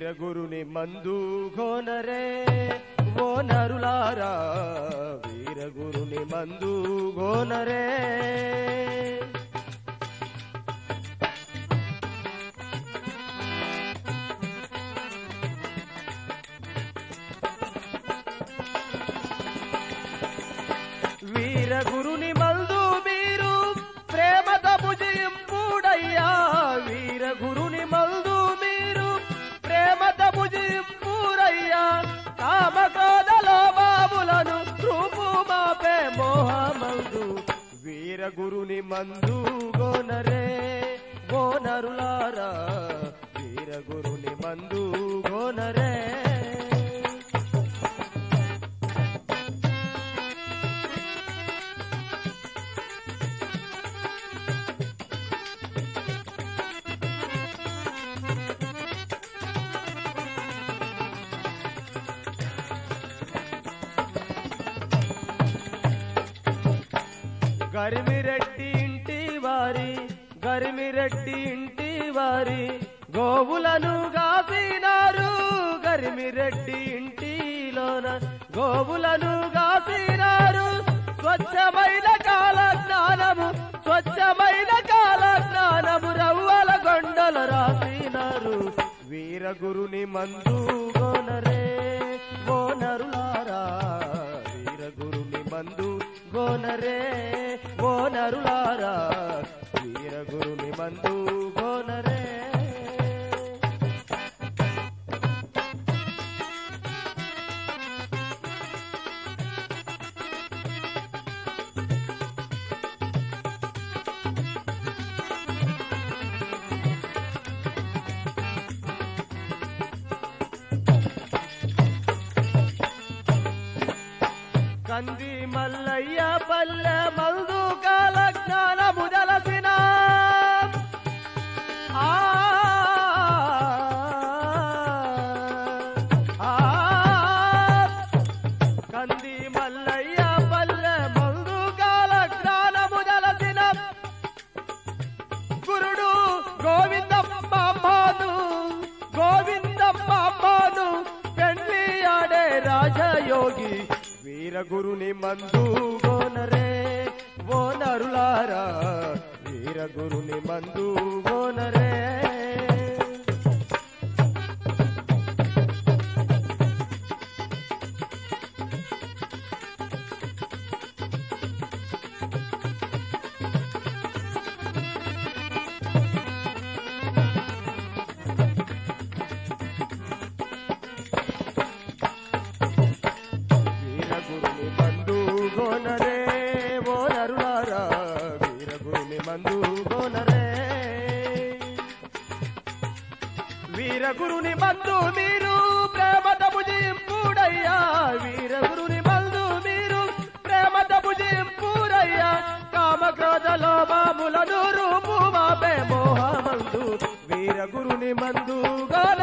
వీరగురుని మందు గోనరే ఓ నరులారా వీరగురుని మందు గోనరే వీరగురుని మందు మీరు ప్రేమత భుజింపుడయ్యా వీరగురుని మందు మీరు ప్రేమత భుజింపురయ్యా కామకాదలో బాబులను రూపు మాపే మోహమందు వీరగురుని మందు గోనరే గోనరులారా వీరగురుని మందు గోనరే గరిమిరెడ్డి ఇంటి వారి గరిమిరెడ్డి ఇంటి వారి గోవులను గాసినారు గరిమిరెడ్డి ఇంటిలోన గోవులను గాసినారు స్వచ్ఛమైన కాల జ్ఞానము స్వచ్ఛమైన కాల జ్ఞానము రవ్వల గొండల రాసినారు వీరగురుని మందు గోనరే గోనరులారా వీరగురుని మందు గోనరే గోనరులారా వీరగురుని మందు గోనరే కంది మల్లయ్య పల్లె మల్దు కాల జ్ఞానము జలసిన ఆ, ఆ, కంది మల్లయ్య పల్లె మల్దు కాల జ్ఞానము జలసిన గురుడు గోవిందమ్మను గోవిందమ్మను పెళ్లి ఆడే రాజయోగి వీరగురుని మందు గోనరే ఓ నరులారా వీరగురుని మందు గోనరే వీరగురుని మందు గోనరే ఓ నరులారా వీరగురుని మందు గోనరే వీరగురుని మందు మీరు ప్రేమత భుజింపుడయ్యా వీరగురుని మందు మీరు ప్రేమత భుజింపురయ్యా కామక్రోధ లోభములను రూపు మాపే మోహమందు వీరగురుని మందు గోన